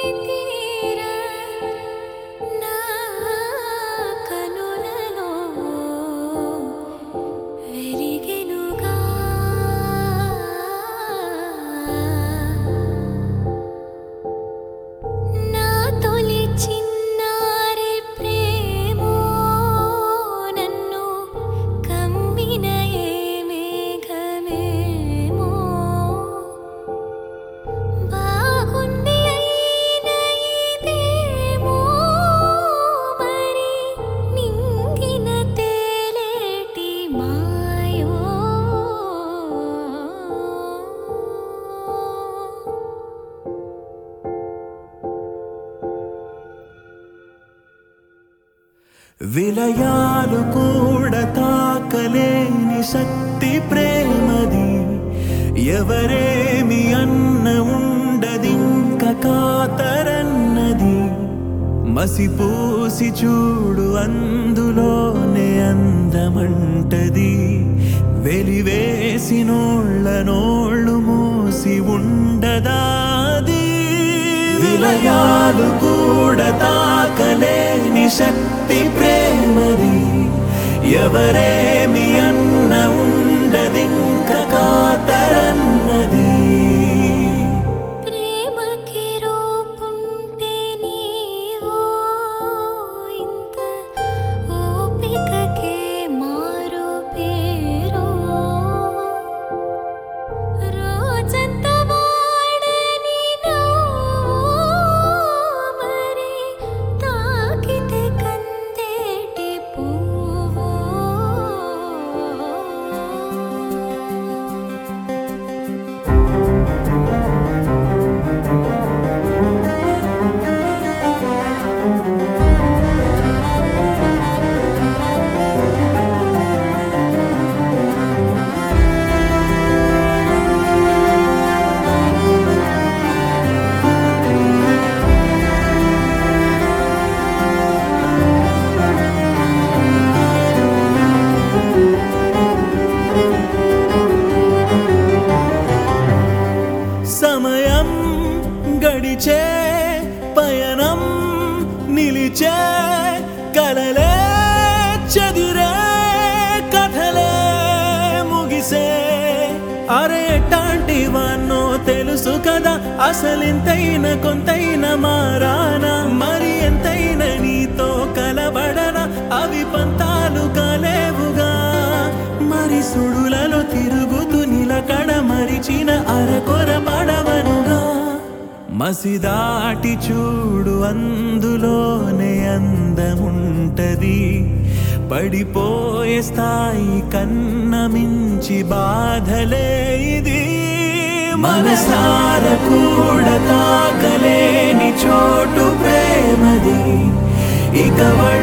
తీర నా కనులలో వెలిగెనుగా నా తొలి చిన్నారి ప్రేమో నన్ను కమ్మిన ఏ మేఘమేమో బాగుంది అయిన ఇదేమో మరి నింగిన తేలేటి మాయో విలయాలు కూడా తాకలేని శక్తి ప్రేమది ఎవరేమి అన్న ఉండదింక కాతరన్నది మసిపూసి చూడు అందులోనే అందమంటది వెలివేసి నోళ్ళ నోళ్ళు మూసి ఉండదాది విలయాలు కూడా తాకలేని శక్తి ప్రేమది ఎవరేమి అన్న ఉండదింక కాతరన్నది ప్రేమకి రూపుంటే నీవో ఇంత ఓపికకే మారు పేరు రోజంతా వాడని నువ్వు మరి తాకితే కందేటి పువ్వు సమయం గడిచే పయనం నిలిచే కలలే చదిరే కథలే ముగిసే అరే ఎట్టాంటి వాన్నో తెలుసు కదా అసలింతైన కొంతైన మారానా మరి ఎంతైన నీతో కలబడనా అవి పంతాలు కాలేవుగా మరి సుడులలో తిరుగుతూ నిలకడ మరిచిన అరకొర పడవనుగా మసిదాటి చూడు అందులోనే అందముంటది పడిపోయే స్థాయి కన్న మించి బాధలే ఇది మనసార కూడా తాకలేని చోటు ప్రేమది ఇక